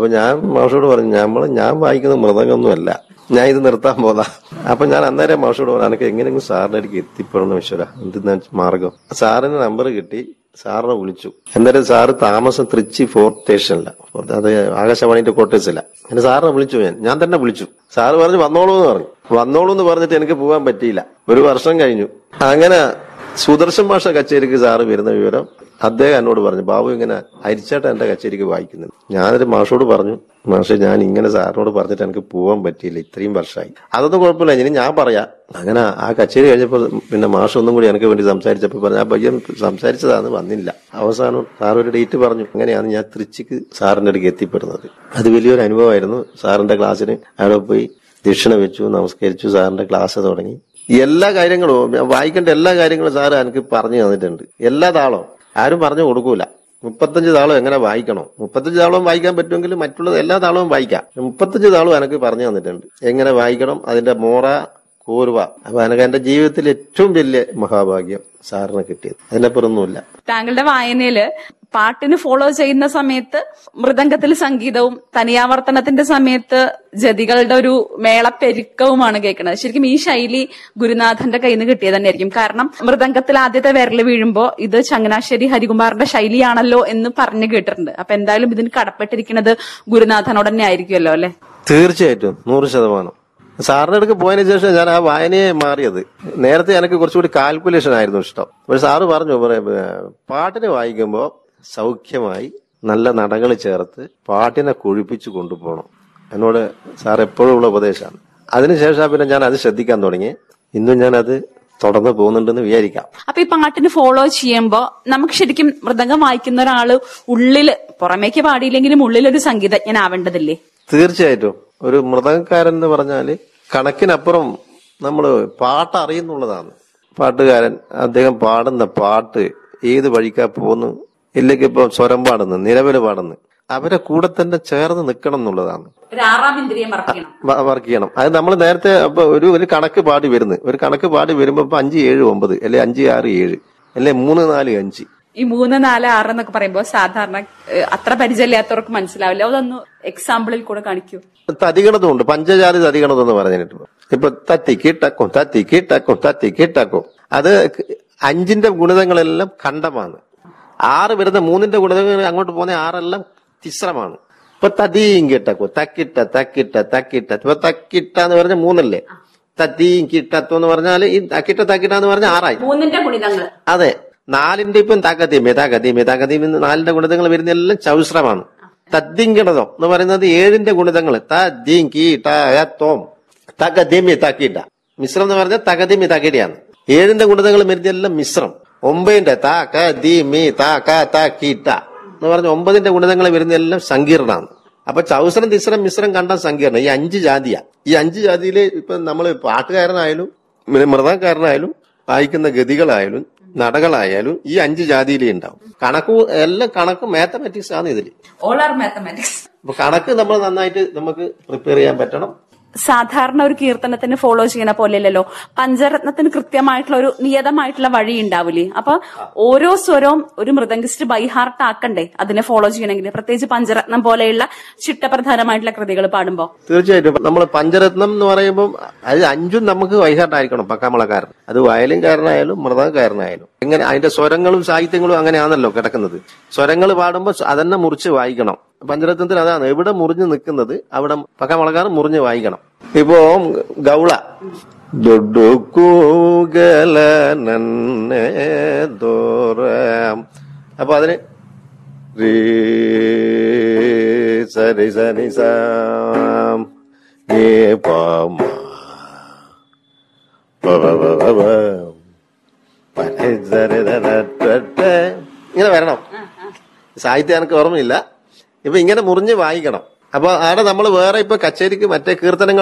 ഞാൻ മാഷോട് പറഞ്ഞു നമ്മൾ ഞാൻ വായിക്കുന്ന മൃദംഗമൊന്നുമല്ല ഞാൻ ഇത് നിർത്താൻ പോതാ അപ്പൊ ഞാൻ അന്നേരം മാഷോട് പറഞ്ഞു എനിക്ക് എങ്ങനെയെങ്കിലും സാറിന്റെ അടുക്ക് എത്തിപ്പെടണം ഈശ്വര എന്തെന്നാ മാർഗം സാറിന്റെ നമ്പർ കിട്ടി സാറിനെ വിളിച്ചു അന്നേരം സാറ് താമസം തൃച്ചി ഫോർട്ട് സ്റ്റേഷനില അത് ആകാശവാണിന്റെ കോട്ടേഴ്സില്ല എന്നെ സാറിനെ വിളിച്ചു ഞാൻ ഞാൻ തന്നെ വിളിച്ചു സാറ് പറഞ്ഞു വന്നോളൂ എന്ന് പറഞ്ഞു വന്നോളൂ എന്ന് പറഞ്ഞിട്ട് എനിക്ക് പോകാൻ പറ്റിയില്ല ഒരു വർഷം കഴിഞ്ഞു അങ്ങനെ സുദർശൻ ഭാഷ കച്ചേരിക്ക് സാറ് വരുന്ന വിവരം അദ്ദേഹം എന്നോട് പറഞ്ഞു ബാബു ഇങ്ങനെ അരിച്ചേട്ട എന്റെ കച്ചേരിക്ക് വായിക്കുന്നുണ്ട് ഞാനൊരു മാഷോട് പറഞ്ഞു മാഷെ ഞാൻ ഇങ്ങനെ സാറിനോട് പറഞ്ഞിട്ട് എനിക്ക് പോകാൻ പറ്റിയില്ല ഇത്രയും വർഷമായി അതൊന്നും കുഴപ്പമില്ല ഇനി ഞാൻ പറയാം അങ്ങനെ ആ കച്ചേരി കഴിഞ്ഞപ്പോൾ പിന്നെ മാഷ് ഒന്നും കൂടി എനിക്ക് വേണ്ടി സംസാരിച്ചപ്പോൾ പറഞ്ഞു ആ പയ്യൻ സംസാരിച്ചതാണ് വന്നില്ല അവസാനം സാർ ഒരു ഡേറ്റ് പറഞ്ഞു അങ്ങനെയാണ് ഞാൻ തൃച്ചിക്ക് സാറിന്റെ അടുക്ക് എത്തിപ്പെടുന്നത് അത് വലിയൊരു അനുഭവമായിരുന്നു സാറിന്റെ ക്ലാസ്സിന് അവിടെ പോയി ദക്ഷിണ വെച്ചു നമസ്കരിച്ചു സാറിന്റെ ക്ലാസ് തുടങ്ങി എല്ലാ കാര്യങ്ങളും ഞാൻ വായിക്കേണ്ട എല്ലാ കാര്യങ്ങളും സാറ് എനിക്ക് പറഞ്ഞു തന്നിട്ടുണ്ട് എല്ലാ താളവും ആരും പറഞ്ഞു കൊടുക്കൂല മുപ്പത്തഞ്ച് താളം എങ്ങനെ വായിക്കണോ മുപ്പത്തഞ്ച് താളവും വായിക്കാൻ പറ്റുമെങ്കിൽ മറ്റുള്ളത് എല്ലാ താളവും വായിക്കാം മുപ്പത്തഞ്ച് താളവും എനിക്ക് പറഞ്ഞു തന്നിട്ടുണ്ട് എങ്ങനെ വായിക്കണം അതിന്റെ മോറ കൂർവ അപ്പൊ എനിക്ക് എന്റെ ജീവിതത്തിൽ ഏറ്റവും വലിയ മഹാഭാഗ്യം സാറിന് കിട്ടിയത് അതിനപ്പുറമൊന്നുമില്ല താങ്കളുടെ വായനയില് പാട്ടിന് ഫോളോ ചെയ്യുന്ന സമയത്ത് മൃദംഗത്തിൽ സംഗീതവും തനിയാവർത്തനത്തിന്റെ സമയത്ത് ജതികളുടെ ഒരു മേളപ്പെരുക്കവുമാണ് കേൾക്കുന്നത് ശരിക്കും ഈ ശൈലി ഗുരുനാഥന്റെ കയ്യിൽ നിന്ന് കിട്ടിയത് തന്നെയായിരിക്കും കാരണം മൃദംഗത്തിൽ ആദ്യത്തെ വിരൽ വീഴുമ്പോ ഇത് ചങ്ങനാശ്ശേരി ഹരികുമാറിന്റെ ശൈലിയാണല്ലോ എന്ന് പറഞ്ഞു കേട്ടിട്ടുണ്ട് അപ്പൊ എന്തായാലും ഇതിന് കടപ്പെട്ടിരിക്കുന്നത് ഗുരുനാഥനോട് തന്നെ ആയിരിക്കുമല്ലോ അല്ലെ തീർച്ചയായിട്ടും നൂറ് ശതമാനം സാറിന്റെ അടുക്ക് പോയതിനു ശേഷം ഞാൻ ആ വായനയെ മാറിയത് നേരത്തെ എനിക്ക് കുറച്ചുകൂടി കാൽക്കുലേഷൻ ആയിരുന്നു ഇഷ്ടം പക്ഷെ സാറ് പറഞ്ഞു പറ- പാട്ടിന് വായിക്കുമ്പോൾ സൗഖ്യമായി നല്ല നടകൾ ചേർത്ത് പാട്ടിനെ കൊഴിപ്പിച്ചു കൊണ്ടുപോകണം എന്നോട് സാർ എപ്പോഴും ഉള്ള ഉപദേശമാണ് അതിനുശേഷം പിന്നെ ഞാൻ അത് ശ്രദ്ധിക്കാൻ തുടങ്ങി ഇന്നും ഞാൻ അത് തുടർന്ന് പോകുന്നുണ്ടെന്ന് വിചാരിക്കാം അപ്പൊ ഈ പാട്ടിന് ഫോളോ ചെയ്യുമ്പോ നമുക്ക് ശരിക്കും മൃദംഗം വായിക്കുന്ന ഒരാള് ഉള്ളില് പുറമേക്ക് പാടിയില്ലെങ്കിലും ഉള്ളിലൊരു സംഗീതജ്ഞനാവേണ്ടതില്ലേ തീർച്ചയായിട്ടും ഒരു മൃദംഗക്കാരൻ എന്ന് പറഞ്ഞാല് കണക്കിനപ്പുറം നമ്മൾ പാട്ട് അറിയുന്നുള്ളതാണ് പാട്ടുകാരൻ അദ്ദേഹം പാടുന്ന പാട്ട് ഏത് വഴിക്കാ പോകുന്നു ഇല്ലെങ്കിൽ ഇപ്പൊ സ്വരം പാടുന്നു നിലവില് പാടുന്നു അവരെ കൂടെ തന്നെ ചേർന്ന് നിൽക്കണം എന്നുള്ളതാണ് ഒരു ആറാം ഇന്ദ്രിയം വർക്കണം വ- വർക്ക് ചെയ്യണം അത് നമ്മൾ നേരത്തെ അപ്പൊ ഒരു ഒരു കണക്ക് പാടി വരുന്നു ഒരു കണക്ക് പാടി വരുമ്പോ ഇപ്പൊ അഞ്ച് ഏഴ് ഒമ്പത് അല്ലെ അഞ്ച് ആറ് ഏഴ് അല്ലെ മൂന്ന് നാല് അഞ്ച് ഈ മൂന്ന് നാല് ആറ് എന്നൊക്കെ പറയുമ്പോൾ സാധാരണ ഏഹ്, അത്ര പരിചയമില്ലാത്തവർക്ക് മനസ്സിലാവില്ല അതൊന്ന് എക്സാമ്പിളിൽ കൂടെ കാണിക്കൂ തതികണതുണ്ട് പഞ്ചജാതി തതികണത് എന്ന് പറഞ്ഞിട്ടുണ്ട് ഇപ്പൊ തത്തിക്ക് ടക്കും തത്തിക്ക് ടക്കും തത്തിക്ക് ടക്കും അത് അഞ്ചിന്റെ ഗുണിതങ്ങളെല്ലാം ഖണ്ഡമാണ് ആറ് വരുന്ന മൂന്നിന്റെ ഗുണിതങ്ങൾ അങ്ങോട്ട് പോകുന്ന ആറെല്ലാം തിസ്രമാണ് ഇപ്പൊ തതീം കിട്ടക്കോ തക്കിട്ട തക്കിട്ട തക്കിട്ട ഇപ്പൊ തക്കിട്ട എന്ന് പറഞ്ഞ മൂന്നല്ലേ തത്തീം കിട്ടത്തോ എന്ന് പറഞ്ഞാൽ ഈ തക്കിട്ട തക്കിട്ട എന്ന് പറഞ്ഞാൽ ആറായി മൂന്നിന്റെ ഗുണിതങ്ങൾ അതെ നാലിന്റെ ഇപ്പം താക്കത്തീമേ താക്കത്തീമേ താക്കത്തീമേ എന്ന് നാലിന്റെ ഗുണിതങ്ങൾ വരുന്ന എല്ലാം ചൗശ്രമാണ് തദ്ദിങ്കണതോ എന്ന് പറയുന്നത് ഏഴിന്റെ ഗുണിതങ്ങൾ തദ്ദീം കീട്ടോം തകദീമി താക്കീട്ട മിശ്രം എന്ന് പറഞ്ഞാൽ തകദീമി താക്കീടയാണ് ഏഴിന്റെ ഗുണിതങ്ങൾ വരുന്ന എല്ലാം മിശ്രം ഒമ്പതിന്റെ താക്ക ദീമി താക്ക താക്കീട്ട എന്ന് പറഞ്ഞ ഒമ്പതിന്റെ ഗുണിതങ്ങൾ വരുന്ന എല്ലാം സങ്കീർണമാണ് അപ്പൊ ചൗസരം തിസ്രം മിശ്രം കണ്ട സങ്കീർണം ഈ അഞ്ച് ജാതിയാ ഈ അഞ്ച് ജാതിയില് ഇപ്പൊ നമ്മള് പാട്ടുകാരനായാലും പിന്നെ മൃദംഗക്കാരനായാലും വായിക്കുന്ന ഗതികളായാലും നടകളായാലും ഈ അഞ്ച് ജാതിയിലേ ഉണ്ടാവും കണക്ക് എല്ലാം കണക്ക് മാത്തമാറ്റിക്സ് ആണ് ഇതില് ഓൾ ആർ മാത്തമാറ്റിക്സ് അപ്പൊ കണക്ക് നമ്മൾ നന്നായിട്ട് നമുക്ക് പ്രിപ്പയർ ചെയ്യാൻ പറ്റണം സാധാരണ ഒരു കീർത്തനത്തിന് ഫോളോ ചെയ്യുന്ന പോലെയല്ലല്ലോ പഞ്ചരത്നത്തിന് കൃത്യമായിട്ടുള്ള ഒരു നിയതമായിട്ടുള്ള വഴി ഉണ്ടാവില്ലേ അപ്പൊ ഓരോ സ്വരവും ഒരു മൃദംഗിസ്റ്റ് ബൈ ഹാർട്ട് ആക്കണ്ടേ അതിനെ ഫോളോ ചെയ്യണമെങ്കിൽ പ്രത്യേകിച്ച് പഞ്ചരത്നം പോലെയുള്ള ചിട്ടപ്രധാനമായിട്ടുള്ള കൃതികൾ പാടുമ്പോ തീർച്ചയായിട്ടും നമ്മൾ പഞ്ചരത്നം എന്ന് പറയുമ്പോൾ അത് അഞ്ചും നമുക്ക് വൈകാട്ടായിരിക്കണം പക്കാമളക്കാരൻ അത് വയലിൻകാരനായാലും മൃദംഗക്കാരനായാലും എങ്ങനെ അതിന്റെ സ്വരങ്ങളും സാഹിത്യങ്ങളും അങ്ങനെയാണല്ലോ കിടക്കുന്നത് സ്വരങ്ങൾ പാടുമ്പോൾ അതന്നെ മുറിച്ച് വായിക്കണം പഞ്ചരത്നത്തിൽ അതാണ് എവിടെ മുറിഞ്ഞു നിൽക്കുന്നത് അവിടെ പക്കാമളക്കാരൻ മുറിഞ്ഞ് വായിക്കണം ഇപ്പോ ഗൗള ദൊഡുക്കൂകല നന്നെ ദോറാം അപ്പൊ അതിന് റീ സരി സരി സാം ഏ പാമ പ പ പ പ പ. പരി സരി ദ ദ ട ട. ഇങ്ങനെ വരണം സാഹിത്യം എനിക്ക് ഓർമ്മയില്ല ഇപ്പൊ ഇങ്ങനെ മുറിഞ്ഞ് വായിക്കണം അപ്പൊ ആടെ നമ്മൾ വേറെ ഇപ്പൊ കച്ചേരിക്ക് മറ്റേ കീർത്തനങ്ങൾ